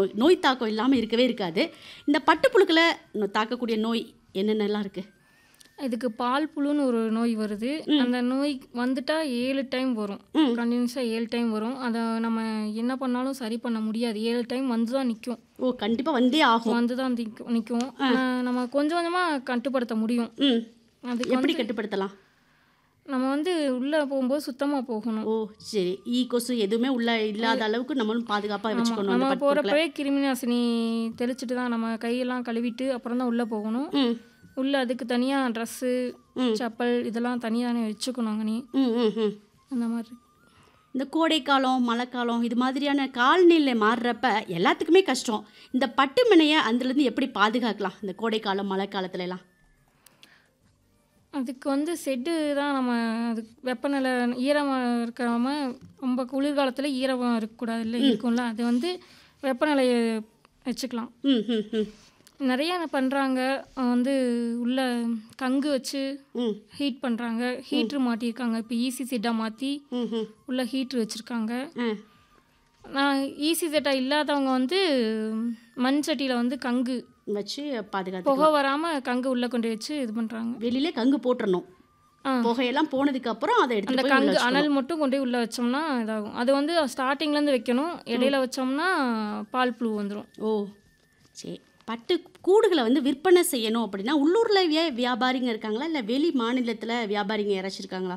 நோய் தாக்கம் இல்லாமல் இருக்கவே இருக்காது இந்த பட்டுப்புழுக்களை நோ- தாக்கக்கூடிய நோய் என்னென்னலாம் இருக்குது இதுக்கு பால் புழுன்னு ஒரு நோய் வருது அந்த நோய் வந்துட்டா ஏழு டைம் வரும் கண்டினியூஸாக ஏழு டைம் வரும் அதை நம்ம என்ன பண்ணாலும் சரி பண்ண முடியாது ஏழு டைம் வந்து தான் நிற்கும் ஓ கண்டிப்பாக வந்தே ஆகும் வந்து தான் நிற்கும் நிற்கும் நம்ம கொஞ்சம் கொஞ்சமாக கட்டுப்படுத்த முடியும் ம் அதுக்கு எப்படி கட்டுப்படுத்தலாம் நம்ம வந்து உள்ளே போகும்போது சுத்தமாக போகணும் ஓ சரி ஈ கொசு எதுவுமே உள்ள இல்லாத அளவுக்கு நம்மளும் பாதுகாப்பாக வச்சுக்கணும் அந்த நம்ம பட்டுப்புழுக்களை போகிறப்பவே கிருமி நாசினி தெளிச்சிட்டு தான் நம்ம கையெல்லாம் கழுவிட்டு அப்புறம் தான் உள்ளே போகணும் ம் உள்ளே அதுக்கு தனியாக ட்ரெஸ்ஸு ம். செப்பல் இதெல்லாம் தனியாக தானே வச்சுக்கணும் அங்கே நீ ம் ம் ம் அந்த மாதிரி இந்த கோடைக்காலம் மழைக்காலம் இது மாதிரியான காலநிலை மாறுறப்ப எல்லாத்துக்குமே கஷ்டம் இந்த பட்டு மனையை அதுலேருந்து எப்படி பாதுகாக்கலாம் இந்த கோடைக்காலம் மழைக்காலத்துல எல்லாம் அதுக்கு வந்து செட்டு தான் நம்ம அதுக்கு வெப்பநிலை ஈரமாக இருக்காம ரொம்ப குளிர்காலத்தில் ஈரமாக இருக்கக்கூடாது இல்லை இருக்கும்ல அது வந்து வெப்பநிலையை வச்சுக்கலாம் ம் ம் ம் நிறைய பண்ணுறாங்க வந்து உள்ள கங்கு வச்சு ம் ஹீட் பண்ணுறாங்க ஹீட்ரு மாட்டியிருக்காங்க இப்போ ஈசி செட்டாக மாற்றி ம் ம் உள்ள ஹீட்ரு வச்சுருக்காங்க ஆ நான் ஈசி செட்டாக இல்லாதவங்க வந்து மண் சட்டியில் வந்து கங்கு வச்சு பாதுகாத்து புகை வராமல் கங்கு உள்ளே கொண்டு வச்சு இது பண்ணுறாங்க வெளியில கங்கு போட்டுறணும் ஆ. புகையெல்லாம் போனதுக்கு அப்புறம் அதை அந்த எடுத்து போய் கங்கு உள்ள அனல் மட்டும் கொண்டு போய் உள்ளே வச்சோம்னா இதாகும் அது வந்து ஸ்டார்டிங்லேருந்து வைக்கணும் இடையில வச்சோம்னா பால் புழு வந்துடும் ஓ சரி பட்டு கூடுகளை வந்து விற்பனை செய்யணும் அப்படின்னா உள்ளூரில் வியாபாரிங்க இருக்காங்களா இல்லை வெளி மாநிலத்தில் வியாபாரிங்க யாராச்சும் இருக்காங்களா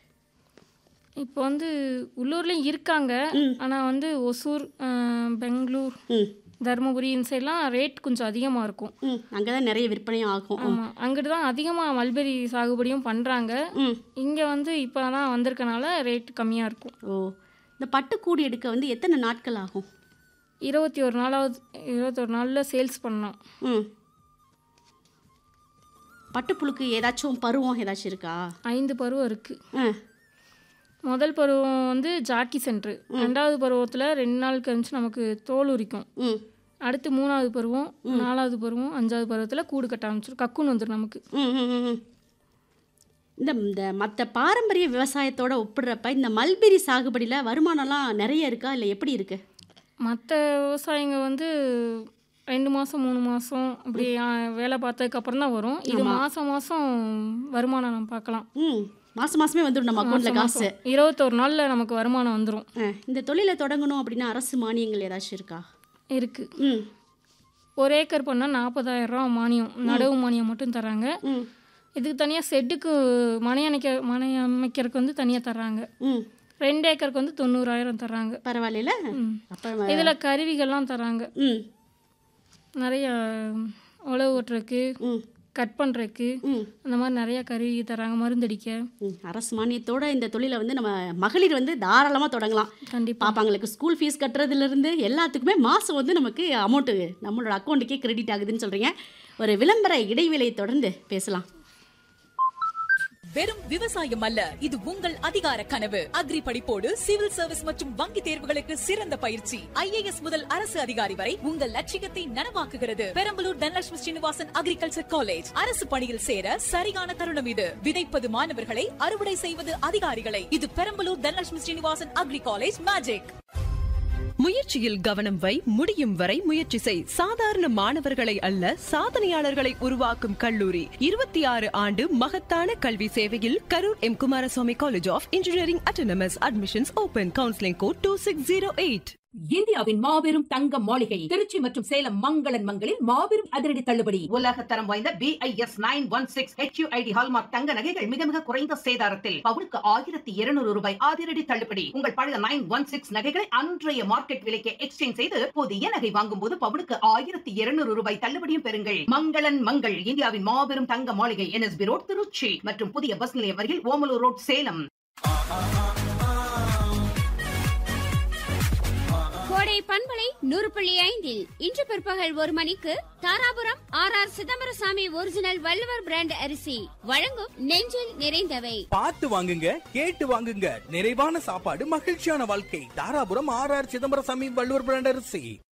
இப்போ வந்து உள்ளூர்லேயும் இருக்காங்க ஆனால் வந்து ஒசூர் ஆ, பெங்களூர் ம் தருமபுரி இந்த சைட்லாம் ரேட் கொஞ்சம் அதிகமாக இருக்கும் ம் அங்கே தான் நிறைய விற்பனையும் ஆகும் ஆமாம் அங்கிட்டு தான் அதிகமாக மல்பெரி சாகுபடியும் பண்ணுறாங்க ம் இங்கே வந்து இப்போ தான் வந்திருக்கனால ரேட் கம்மியாக இருக்கும் ஓ இந்த பட்டுக்கூடு எடுக்க வந்து எத்தனை நாட்கள் ஆகும் இருபத்தி ஒரு நாளாவது இருபத்தொரு நாளில் சேல்ஸ் பண்ணோம் ம் பட்டுப்புழுக்கு ஏதாச்சும் பருவம் ஏதாச்சும் இருக்கா ஐந்து பருவம் இருக்குது ஆ முதல் பருவம் வந்து ஜாக்கி சென்ட்ரு ரெண்டாவது பருவத்தில் ரெண்டு நாள் கழிச்சு நமக்கு தோல் உரிக்கும் ம் அடுத்து மூணாவது பருவம் நாலாவது பருவம் அஞ்சாவது பருவத்தில் கூடு கட்ட ஆரம்பிச்சிடும் கக்குன்னு வந்துடும் நமக்கு ம், ம், ம், ம். இந்த இந்த மற்ற பாரம்பரிய விவசாயத்தோட ஒப்பிடுறப்ப இந்த மல்பெரி சாகுபடியில் வருமானம்லாம் நிறைய இருக்கா இல்லை எப்படி இருக்கு மற்ற விவசாயிங்க வந்து ரெண்டு மாதம் மூணு மாதம் அப்படி ஆ, வேலை பார்த்ததுக்கு அப்புறம் தான் வரும் இது மாதம் மாதம் வருமானம் நம்ம பார்க்கலாம் ம் மாதம் மாதமே வந்துடும் நம்ம அக்கௌண்ட்டில் காசு இருபத்தொரு நாளில் நமக்கு வருமானம் வந்துடும் ஆ, இந்த தொழிலை தொடங்கணும் அப்படின்னா அரசு மானியங்கள் ஏதாச்சும் இருக்கா இருக்குது ம் ஒரு ஏக்கர் பண்ணால் நாற்பதாயிரம் ரூபா மானியம் நடவு மானியம் மட்டும் தராங்க ம் இதுக்கு தனியாக செட்டுக்கு மனை அமைக்க மனை அமைக்கிறதுக்கு வந்து தனியாக தர்றாங்க ம் ரெண்டு ஏக்கருக்கு வந்து தொண்ணூறாயிரம் தர்றாங்க பரவாயில்ல அப்போ இதில் கருவிகள்லாம் தராங்க ம் நிறைய உழவு ஓட்டுறதுக்கு ம் கட் பண்ணுறதுக்கு ம் அந்த மாதிரி நிறைய கருவி தராங்க மருந்தடிக்க ம், அரசு மானியத்தோட இந்த தொழிலை வந்து நம்ம மகளிர் வந்து தாராளமாக தொடங்கலாம் கண்டிப்பாக பாப்பாங்களுக்கு ஸ்கூல் ஃபீஸ் கட்டுறதுலேருந்து எல்லாத்துக்குமே மாதம் வந்து நமக்கு அமௌண்ட்டு நம்மளோட அக்கௌண்ட்டுக்கே கிரெடிட் ஆகுதுன்னு சொல்கிறீங்க ஒரு விளம்பர இடைவேளையை தொடர்ந்து பேசலாம் வெறும் விவசாயம் அல்ல இது உங்கள் அதிகார கனவு அக்ரி படிப்போடு சிவில் சர்வீஸ் மற்றும் வங்கி தேர்வுகளுக்கு சிறந்த பயிற்சி ஐஏஎஸ் முதல் அரசு அதிகாரி வரை உங்கள் லட்சியத்தை நனவாக்குகிறது பெரம்பலூர் தனலட்சுமி ஸ்ரீனிவாசன் அக்ரிகல்ச்சர் காலேஜ் அரசு பணியில் சேர சரியான தருணம் இது விதைப்பது மாணவர்களை அறுவடை செய்வது அதிகாரிகளை இது Perambalur Dhanalakshmi Srinivasan agri college magic முயற்சியில் கவனம் வை முடியும் வரை முயற்சி செய் சாதாரண மாணவர்களை அல்ல சாதனையாளர்களை உருவாக்கும் கல்லூரி இருபத்தி ஆறு ஆண்டு மகத்தான கல்வி சேவையில் Karur M Kumaraswamy college of engineering autonomous admissions open counselling code two six zero eight இந்தியாவின் மாபெரும் தங்க மாளிகை திருச்சி மற்றும் சேலம் மங்களன் மங்களில் மாபெரும் அதிரடி தள்ளுபடி உலக தரம் வாய்ந்த BIS nine one six HUID hallmark தங்க நகைகள் மிக மிக குறைந்த சேதாரத்தில் பவுனுக்கு ஆயிரத்தி இருநூறு ரூபாய் அதிரடி தள்ளுபடி உங்கள் பழைய நைன் ஒன் சிக்ஸ் நகைகளை அன்றைய மார்க்கெட் விலைக்கு எக்ஸ்சேஞ்ச் செய்து புதிய நகை வாங்கும் போது பவுனுக்கு ஆயிரத்தி இருநூறு ரூபாய் தள்ளுபடியும் பெறுங்கள் மங்களன் மங்கள் இந்தியாவின் மாபெரும் தங்க மாளிகை என்எஸ்பி ரோட் திருச்சி மற்றும் புதிய பஸ் நிலையம் அருகில் ஓமலூர் ரோட் சேலம் கோடை பண்பலை நூறு புள்ளி ஐந்தில் இன்று பிற்பகல் ஒரு மணிக்கு Dharapuram R R Chidambarasamy original Valluvar brand அரிசி வழங்கும் நெஞ்சில் நிறைந்தவை பார்த்து வாங்குங்க கேட்டு வாங்குங்க நிறைவான சாப்பாடு மகிழ்ச்சியான வாழ்க்கை Dharapuram R R Chidambarasamy Valluvar brand அரிசி